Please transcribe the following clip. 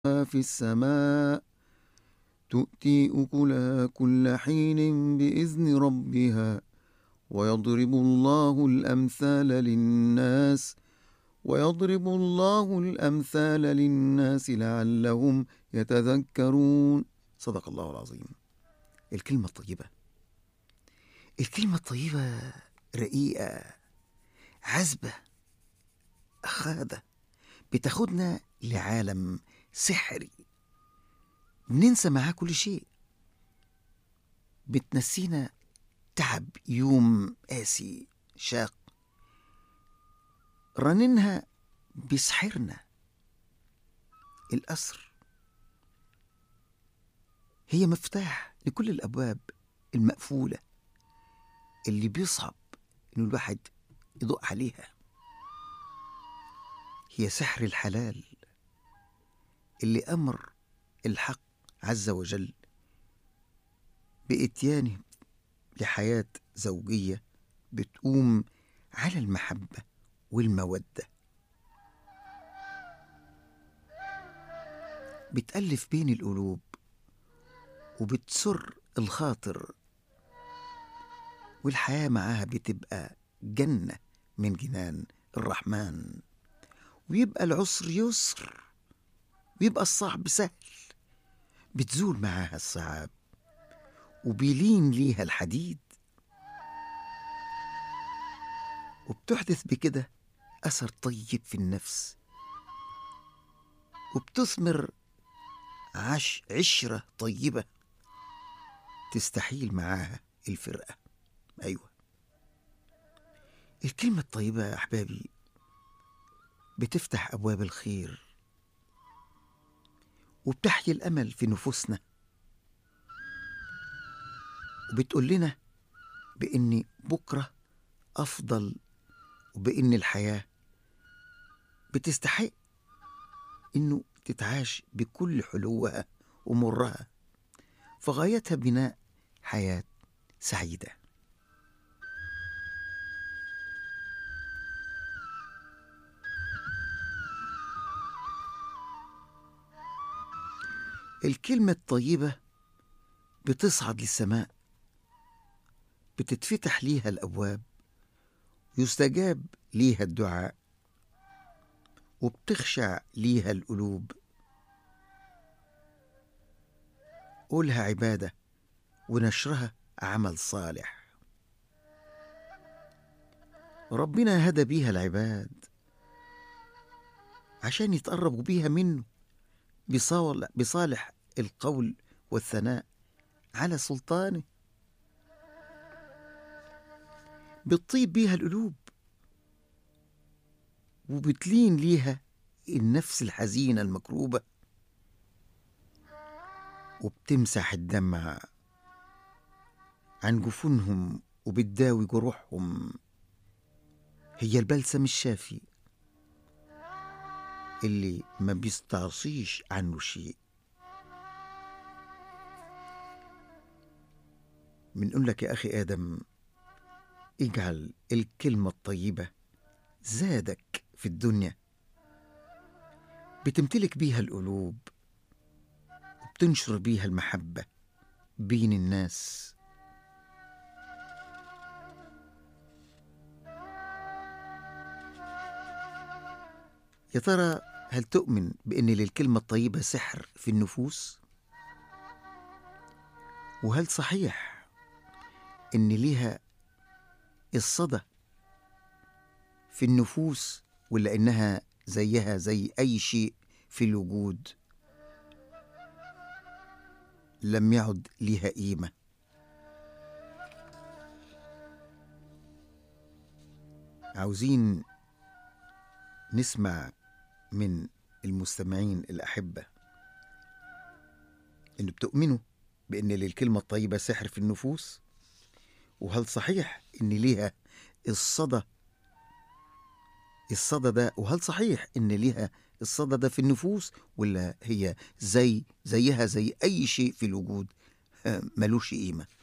في السماء تؤتي أكلها كل حين بإذن ربها ويضرب الله الأمثال للناس ويضرب الله الأمثال للناس لعلهم يتذكرون صدق الله العظيم الكلمة الطيبة الكلمة الطيبة رقيقة عذبة أخاذة بتاخدنا لعالم سحري بننسى معاه كل شيء بتنسينا تعب يوم قاسي شاق رننها بيسحرنا الأسر هي مفتاح لكل الأبواب المقفولة اللي بيصعب إنه الواحد يدق عليها هي سحر الحلال اللي أمر الحق عز وجل بإتيانه لحياة زوجية بتقوم على المحبة والمودة بتألف بين القلوب وبتسر الخاطر والحياة معاها بتبقى جنة من جنان الرحمن ويبقى العسر يسر ويبقى الصعب سهل بتزول معاها الصعاب وبيلين ليها الحديد وبتحدث بكده أثر طيب في النفس وبتثمر عش عشرة طيبة تستحيل معاها الفرقة أيوة الكلمة الطيبة يا أحبابي بتفتح أبواب الخير وبتحيي الأمل في نفوسنا وبتقول لنا بإن بكرة أفضل وبإن الحياة بتستحق إنه تتعاش بكل حلوها ومرها فغايتها بناء حياة سعيدة الكلمة الطيبة بتصعد للسماء بتتفتح ليها الأبواب يستجاب ليها الدعاء وبتخشع ليها القلوب قولها عبادة ونشرها عمل صالح ربنا هدى بيها العباد عشان يتقربوا بيها منه بصالح, بصالح القول والثناء على سلطانه بتطيب بيها القلوب وبتلين ليها النفس الحزينة المكروبة وبتمسح الدمع عن جفونهم وبتداوي جروحهم هي البلسم الشافي اللي ما بيستعصيش عنه شيء بنقول لك يا أخي آدم اجعل الكلمة الطيبة زادك في الدنيا بتمتلك بيها القلوب وبتنشر بيها المحبة بين الناس يا ترى هل تؤمن بأن للكلمة الطيبة سحر في النفوس؟ وهل صحيح أن ليها الصدى في النفوس ولا إنها زيها زي أي شيء في الوجود لم يعد ليها قيمة عاوزين نسمع من المستمعين الأحبة إن بتؤمنوا بأن للكلمة الطيبة سحر في النفوس وهل صحيح إن ليها الصدى الصدى ده وهل صحيح إن ليها الصدى ده في النفوس ولا هي زي زيها زي أي شيء في الوجود ملوش قيمة